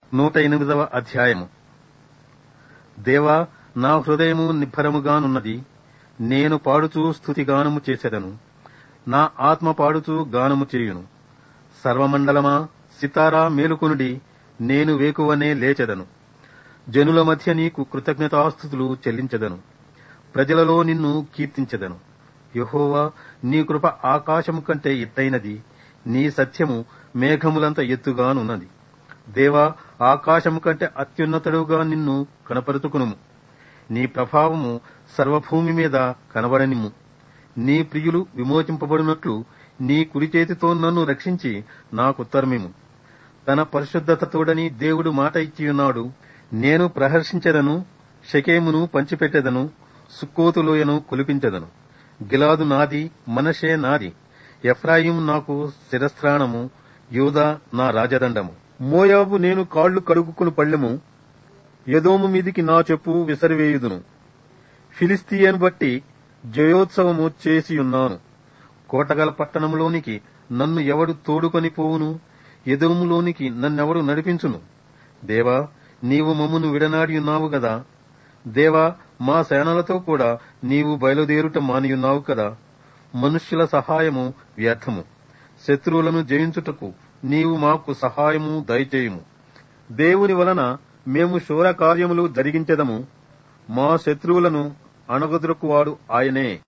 నూట ఎనిమిదవ అధ్యాయము దేవా నా హృదయము నిబ్బరముగానున్నది నేను పాడుచూ స్థుతిగానము చేసెదను నా ఆత్మ పాడుచూ గానము చేయును సర్వమండలమా సితారా మేలుకొనుడి నేను వేకువనే లేచెదను జనుల మధ్య నీకు కృతజ్ఞతాస్థుతులు చెల్లించెదను ప్రజలలో నిన్ను కీర్తించెదను యహోవా నీ కృప ఆకాశము కంటే ఎత్తైనది నీ సత్యము మేఘములంత ఎత్తుగానున్నది దేవా ఆకాశము కంటే అత్యున్నతుడుగా నిన్ను కనపరుచుకునుము నీ ప్రభావము సర్వభూమి మీద కనబడనిమ్ము నీ ప్రియులు విమోచింపబడినట్లు నీ కుడి చేతితో నన్ను రక్షించి నాకుత్తరమిము తన పరిశుద్ధతతోడని దేవుడు మాట ఇచ్చియున్నాడు నేను ప్రహర్షించెదను షకేమును పంచిపెట్టెదను సుక్కోతులోయను కొలిపించెదను గిలాదు నాది మనషే నాది ఎఫ్రాయిం నాకు శిరస్త్రాణము యూదా నా రాజదండము మోయాబు నేను కాళ్లు కడుగుకుని పళ్ళెము యదోము మీదికి నా చెప్పు విసరివేయుదును ఫిలిస్తీయను బట్టి జయోత్సవము చేసియున్నాను కోటగల పట్టణంలోనికి నన్ను ఎవడు తోడుకొని పోవును ఎదురుములోనికి నన్నెవడు నడిపించును దేవా నీవు మమ్మును విడనాడియున్నావు గదా దేవా మా సేనలతో కూడా నీవు బయలుదేరుట మానియున్నావు కదా మనుష్యుల సహాయము వ్యర్థము శత్రువులను జయించుటకు నీవు మాకు సహాయము దయచేయుము దేవుని వలన మేము శూర కార్యములు జరిగించెదము మా శత్రువులను అణగదురకువాడు ఆయనే